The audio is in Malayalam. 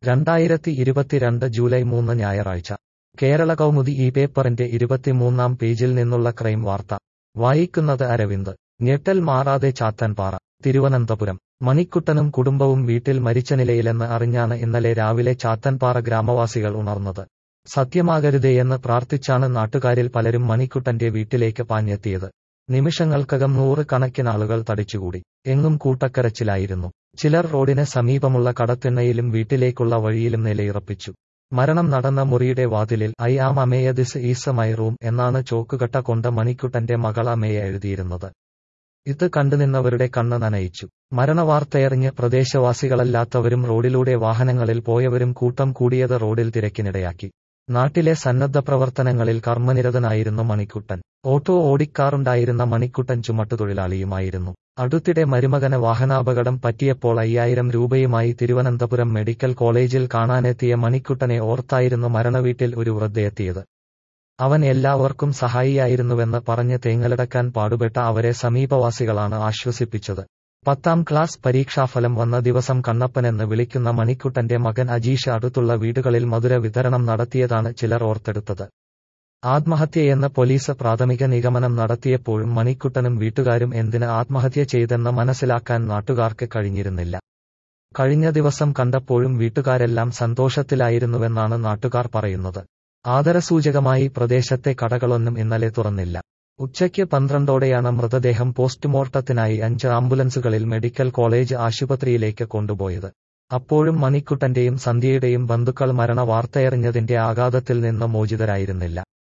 രണ്ടായിരത്തി ഇരുപത്തിരണ്ട് ജൂലൈ മൂന്ന് ഞായറാഴ്ച കേരള കൗമുദി ഈ പേപ്പറിന്റെ ഇരുപത്തിമൂന്നാം പേജിൽ നിന്നുള്ള ക്രൈം വാർത്ത വായിക്കുന്നത് അരവിന്ദ് ഞെട്ടൽ മാറാതെ ചാത്തൻപാറ തിരുവനന്തപുരം മണിക്കുട്ടനും കുടുംബവും വീട്ടിൽ മരിച്ച നിലയിലെന്ന് അറിഞ്ഞാണ് ഇന്നലെ രാവിലെ ചാത്തൻപാറ ഗ്രാമവാസികൾ ഉണർന്നത് സത്യമാകരുതേയെന്ന് പ്രാർത്ഥിച്ചാണ് നാട്ടുകാരിൽ പലരും മണിക്കുട്ടന്റെ വീട്ടിലേക്ക് പാഞ്ഞെത്തിയത് നിമിഷങ്ങൾക്കകം നൂറ് കണക്കിനാളുകൾ തടിച്ചുകൂടി എങ്ങും കൂട്ടക്കരച്ചിലായിരുന്നു ചിലർ റോഡിന് സമീപമുള്ള കടത്തിണ്ണയിലും വീട്ടിലേക്കുള്ള വഴിയിലും നിലയുറപ്പിച്ചു മരണം നടന്ന മുറിയുടെ വാതിലിൽ I am Ameya this is my room എന്നാണ് ചോക്കുകട്ട കൊണ്ട് മണിക്കുട്ടന്റെ മകൾ അമേയ എഴുതിയിരുന്നത് ഇത് കണ്ടുനിന്നവരുടെ കണ്ണ് നനയിച്ചു മരണവാർത്തയറിഞ്ഞ് പ്രദേശവാസികളല്ലാത്തവരും റോഡിലൂടെ വാഹനങ്ങളിൽ പോയവരും കൂട്ടം കൂടിയത് റോഡിൽ തിരക്കിനിടയാക്കി നാട്ടിലെ സന്നദ്ധ പ്രവർത്തനങ്ങളിൽ കർമ്മനിരതനായിരുന്നു മണിക്കുട്ടൻ ഓട്ടോ ഓടിക്കാറുണ്ടായിരുന്ന മണിക്കുട്ടൻ ചുമട്ടുതൊഴിലാളിയുമായിരുന്നു അടുത്തിടെ മരുമകന് വാഹനാപകടം പറ്റിയപ്പോൾ അയ്യായിരം രൂപയുമായി തിരുവനന്തപുരം മെഡിക്കൽ കോളേജിൽ കാണാനെത്തിയ മണിക്കുട്ടനെ ഓർത്തായിരുന്നു മരണവീട്ടിൽ ഒരു വൃദ്ധയെത്തിയത് അവൻ എല്ലാവർക്കും സഹായിയായിരുന്നുവെന്ന് പറഞ്ഞ് തേങ്ങലടക്കാൻ പാടുപെട്ട അവരെ സമീപവാസികളാണ് ആശ്വസിപ്പിച്ചത് പത്താം ക്ലാസ് പരീക്ഷാഫലം വന്ന ദിവസം കണ്ണപ്പനെന്ന് വിളിക്കുന്ന മണിക്കുട്ടന്റെ മകൻ അജീഷ് അടുത്തുള്ള വീടുകളിൽ മധുര വിതരണം നടത്തിയതാണ് ചിലർ ഓർത്തെടുത്തത് ആത്മഹത്യയെന്ന് പോലീസ് പ്രാഥമിക നിഗമനം നടത്തിയപ്പോഴും മണിക്കുട്ടനും വീട്ടുകാരും എന്തിന് ആത്മഹത്യ ചെയ്തെന്ന് മനസ്സിലാക്കാൻ നാട്ടുകാർക്ക് കഴിഞ്ഞിരുന്നില്ല കഴിഞ്ഞ ദിവസം കണ്ടപ്പോഴും വീട്ടുകാരെല്ലാം സന്തോഷത്തിലായിരുന്നുവെന്നാണ് നാട്ടുകാർ പറയുന്നത് ആദരസൂചകമായി പ്രദേശത്തെ കടകളൊന്നും ഇന്നലെ തുറന്നില്ല ഉച്ചയ്ക്ക് പന്ത്രണ്ടോടെയാണ് മൃതദേഹം പോസ്റ്റ്മോർട്ടത്തിനായി അഞ്ച് ആംബുലൻസുകളിൽ മെഡിക്കൽ കോളേജ് ആശുപത്രിയിലേക്ക് കൊണ്ടുപോയത് അപ്പോഴും മണിക്കുട്ടന്റെയും സന്ധ്യയുടെയും ബന്ധുക്കൾ മരണ വാർത്തയറിഞ്ഞതിന്റെ ആഘാതത്തിൽ നിന്ന് മോചിതരായിരുന്നില്ല